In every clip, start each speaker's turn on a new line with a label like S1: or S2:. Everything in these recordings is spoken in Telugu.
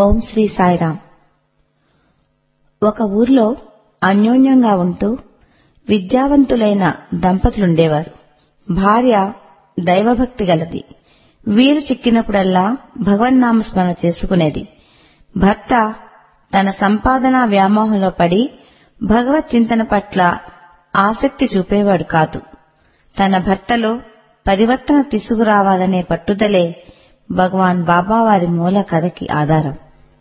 S1: ఓం శ్రీ సాయిరాం ఒక ఊర్లో అన్యోన్యంగా ఉంటూ విద్యావంతులైన దంపతులుండేవారు భార్య దైవభక్తి గలది వీలు చిక్కినప్పుడల్లా భగవన్నామస్మరణ చేసుకునేది భర్త తన సంపాదన వ్యామోహంలో పడి భగవత్ చింతన పట్ల ఆసక్తి చూపేవాడు కాదు తన భర్తలో పరివర్తన తీసుకురావాలనే పట్టుదలే భగవాన్ బాబావారి మూల కథకి ఆధారం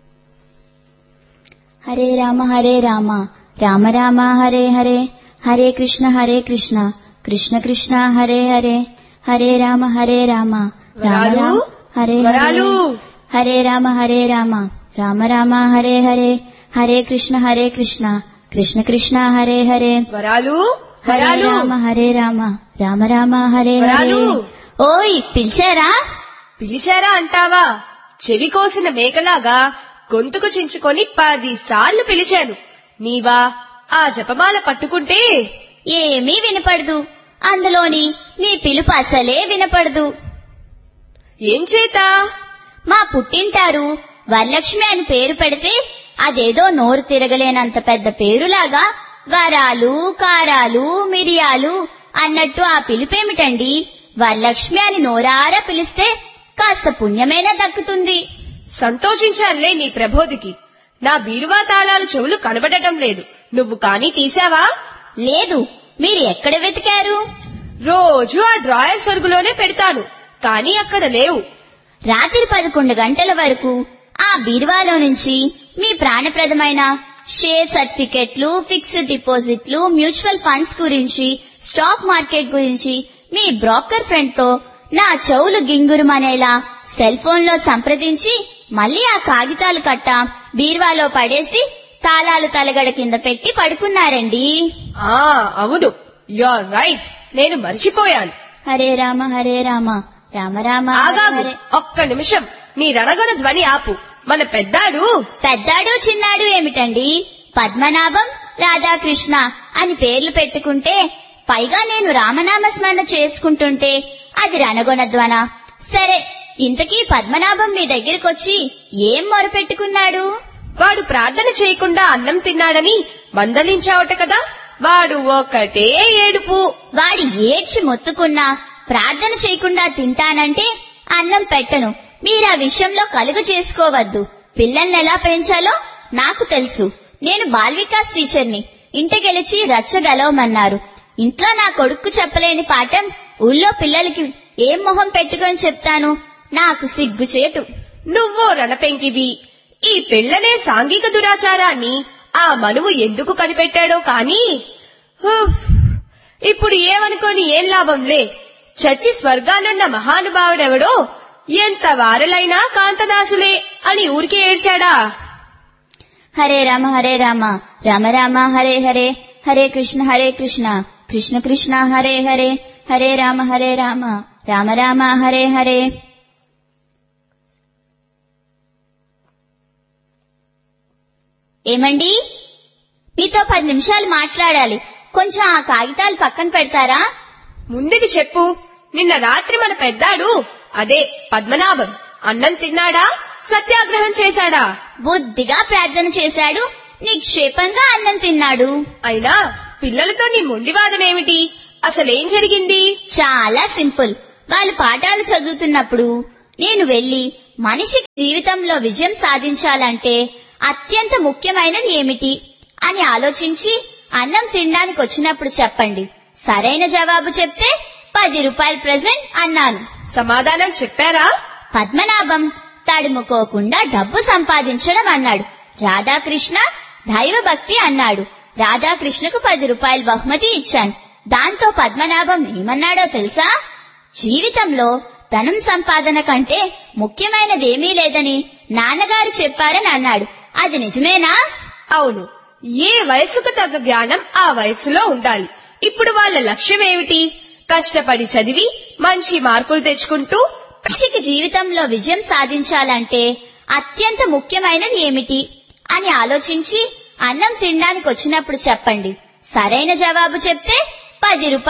S2: హరే రామ హరే రామ రామ రామ హరే హరే హరే కృష్ణ హరే కృష్ణ కృష్ణ కృష్ణ హరే హరే హరే రామ హరే రామ రామ
S3: వరాలు?
S2: రామ హరే హరే
S3: వరాలు?
S2: హరే రామ హరే రామ రామ రామ హరే హరే హరే కృష్ణ హరే కృష్ణ కృష్ణ కృష్ణ హరే హరే
S3: వరాలు
S2: హరే
S3: వరాలు
S2: రామ హరే రామ రామ రామ హరే హరే
S3: వరాలు?
S2: ఓయ్ పిలిచారా
S3: పిలిచారా అంటావా చెవి కోసిన మేకలాగా గొంతుకు చించుకొని పది సార్లు పిలిచాను నీవా ఆ జపమాల పట్టుకుంటే
S2: ఏమీ వినపడదు అందులోని మీ పిలుపు అసలే వినపడదు
S3: ఏం చేత
S2: మా పుట్టింటారు వరలక్ష్మి అని పేరు పెడితే అదేదో నోరు తిరగలేనంత పెద్ద పేరులాగా వరాలు కారాలు మిరియాలు అన్నట్టు ఆ పిలుపేమిటండి వరలక్ష్మి అని నోరారా పిలిస్తే కాస్త పుణ్యమైనా దక్కుతుంది
S3: సంతోషించానులే నీ ప్రబోధికి నా బీరువా తాళాలు చెవులు కనబడటం లేదు నువ్వు కానీ తీసావా
S2: లేదు మీరు ఎక్కడ వెతికారు
S3: రోజు ఆ డ్రాయర్ సొరుగులోనే పెడతాను కానీ అక్కడ లేవు
S2: రాత్రి పదకొండు గంటల వరకు ఆ బీరువాలో నుంచి మీ ప్రాణప్రదమైన షేర్ సర్టిఫికెట్లు ఫిక్స్డ్ డిపాజిట్లు మ్యూచువల్ ఫండ్స్ గురించి స్టాక్ మార్కెట్ గురించి మీ బ్రోకర్ ఫ్రెండ్ తో నా చెవులు గింగురుమనేలా సెల్ ఫోన్ లో సంప్రదించి మళ్ళీ ఆ కాగితాలు కట్ట బీరువాలో పడేసి తాళాలు తలగడ కింద పెట్టి పడుకున్నారండి
S3: ఆ అవును యూర్ రైట్ నేను మర్చిపోయాను
S2: హరే రామ హరే రామ రామ రామ హరే
S3: ఆగాగు
S2: హరే
S3: ఒక్క నిమిషం నీ రణగణ ధ్వని ఆపు మన పెద్దాడు
S2: పెద్దాడు చిన్నాడు ఏమిటండి పద్మనాభం రాధాకృష్ణ అని పేర్లు పెట్టుకుంటే పైగా నేను రామనామ స్మరణ చేసుకుంటుంటే అది రణగొనధ్వన సరే ఇంతకీ పద్మనాభం మీ దగ్గరకొచ్చి ఏం మొరపెట్టుకున్నాడు
S3: వాడు ప్రార్థన చేయకుండా అన్నం తిన్నాడని మందలించావట కదా వాడు ఒకటే ఏడుపు
S2: వాడి ఏడ్చి మొత్తుకున్నా ప్రార్థన చేయకుండా తింటానంటే అన్నం పెట్టను మీరు ఆ విషయంలో కలుగు చేసుకోవద్దు పిల్లల్ని ఎలా పెంచాలో నాకు తెలుసు నేను బాల్వికాస్ టీచర్ని ఇంట గెలిచి రచ్చగలవమన్నారు ఇంట్లో నా కొడుక్కు చెప్పలేని పాఠం ఊళ్ళో పిల్లలకి ఏం మొహం పెట్టుకొని చెప్తాను నాకు సిగ్గుచేటు
S3: నువ్వో రణపెంకివి ఈ పిల్లనే సాంఘిక దురాచారాన్ని ఆ మనువు ఎందుకు కనిపెట్టాడో కాని ఉఫ్, ఇప్పుడు ఏమనుకోని ఏం లాభంలే చచ్చి స్వర్గానున్న మహానుభావుడెవడో ఎంత వారలైనా కాంతదాసులే అని ఊరికే ఏడ్చాడా
S2: హరే రామ హరే రామ రామ రామ హరే హరే హరే కృష్ణ హరే కృష్ణ కృష్ణ కృష్ణ హరే హరే హరే రామ హరే రామ రామ రామ హరే హరే ఏమండి మీతో పది నిమిషాలు మాట్లాడాలి కొంచెం ఆ కాగితాలు పక్కన పెడతారా
S3: ముందుకి చెప్పు నిన్న రాత్రి మన పెద్దాడు అదే పద్మనాభం అన్నం తిన్నాడా సత్యాగ్రహం చేశాడా
S2: బుద్ధిగా ప్రార్థన చేశాడు నిక్షేపంగా అన్నం తిన్నాడు
S3: అయినా పిల్లలతో నీ మొండివాదనేమిటి అసలేం జరిగింది
S2: చాలా సింపుల్ వాళ్ళు పాఠాలు చదువుతున్నప్పుడు నేను వెళ్లి మనిషికి జీవితంలో విజయం సాధించాలంటే అత్యంత ముఖ్యమైనది ఏమిటి అని ఆలోచించి అన్నం తినడానికి వచ్చినప్పుడు చెప్పండి సరైన జవాబు చెప్తే పది రూపాయలు ప్రెజెంట్ అన్నాను
S3: సమాధానం చెప్పారా
S2: పద్మనాభం తడుముకోకుండా డబ్బు సంపాదించడం అన్నాడు రాధాకృష్ణ దైవభక్తి అన్నాడు రాధాకృష్ణకు పది రూపాయలు బహుమతి ఇచ్చాను దాంతో పద్మనాభం ఏమన్నాడో తెలుసా జీవితంలో ధనం సంపాదన కంటే ముఖ్యమైనదేమీ లేదని నాన్నగారు చెప్పారని అన్నాడు అది నిజమేనా
S3: అవును ఏ వయసుకు తగ్గ జ్ఞానం ఆ వయసులో ఉండాలి ఇప్పుడు వాళ్ళ లక్ష్యం ఏమిటి కష్టపడి చదివి మంచి మార్కులు తెచ్చుకుంటూ
S2: మనిషికి జీవితంలో విజయం సాధించాలంటే అత్యంత ముఖ్యమైనది ఏమిటి అని ఆలోచించి అన్నం తినడానికి వచ్చినప్పుడు చెప్పండి సరైన జవాబు చెప్తే పది రూపాయలు